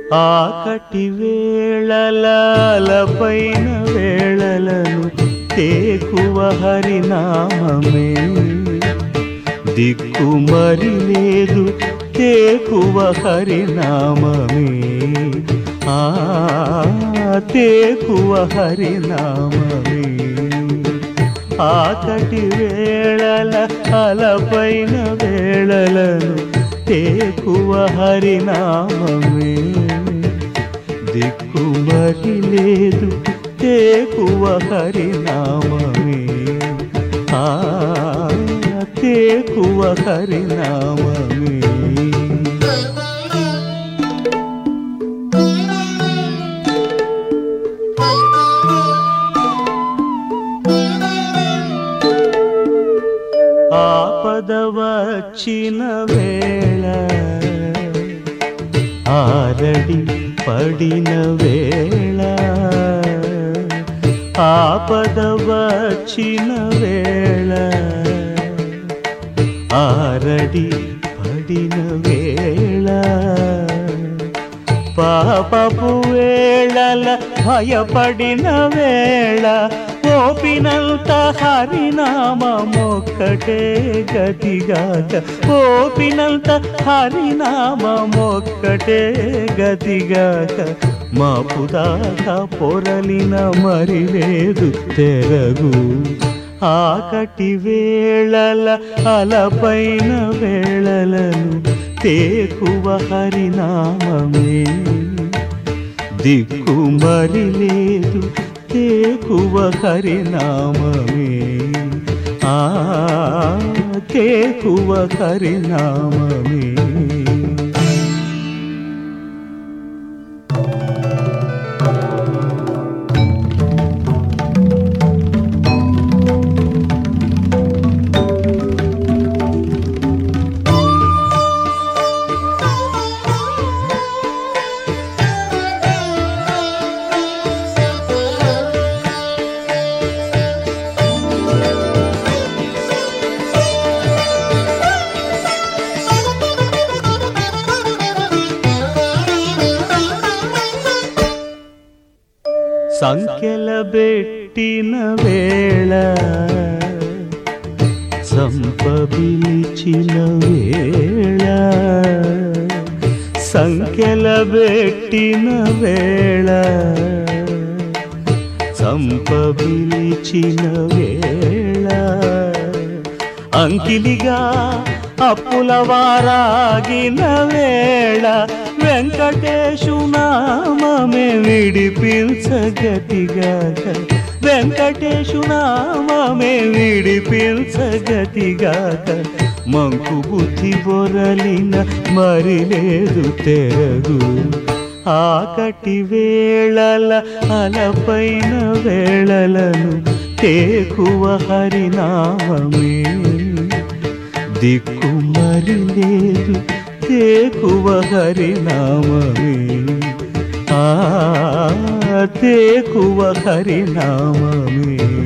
ఆకటి వేళలపైన వేళలను తేకువ హరినామమే దిక్కు మరి లేదు తేకువ హరినామమే ఆ తేకువ హరినామమే ఆకటి వేళల అలపైన వేళలను తేకువ హరినామమే దిక్కు మరి లేదు తేకువ హరినామమే ఆ తేకువ హరినామమే ఆపద వచ్చిన వేళ ఆరడి పడిన వేళ ఆపద వచ్చిన వేళ ఆరడి పడిన వేళ పాపపు వేళల భయపడిన వేళ ఓపినంత హరినామొక్కటే గతిగాక ఓపినంత హరినామొక్కటే గతిగాక మాపుదాకా పొరలిన మరి లేదు తెరగు ఆకటి వేళల అలపైన వేళలను తేకువ హరినామమే దిక్కు మరి లేదు తేకువ హరినామమే ఆ తేకువ హరినామమే సంఖ్యల బెట్టిన వేళ సంపబిలిచిన వేళ సంఖ్యల బెట్టిన వేళ సంపబిలిచిన వేళ అంకిలిగా అప్పుల వారాగిన వేళ వెంకటేశు నామమే విడిపించగతిగాక వెంకటేశు నామమే విడిపించగతిగాక మంకు బుద్ధి బొరలిన మరి లేదు తెరగు ఆకటి వేళల అలపైన వేళలను తేకువ హరినామమే దిక్కు మరి లేదు తేకువ హరినామమే ఆ తేకువ హరినామమే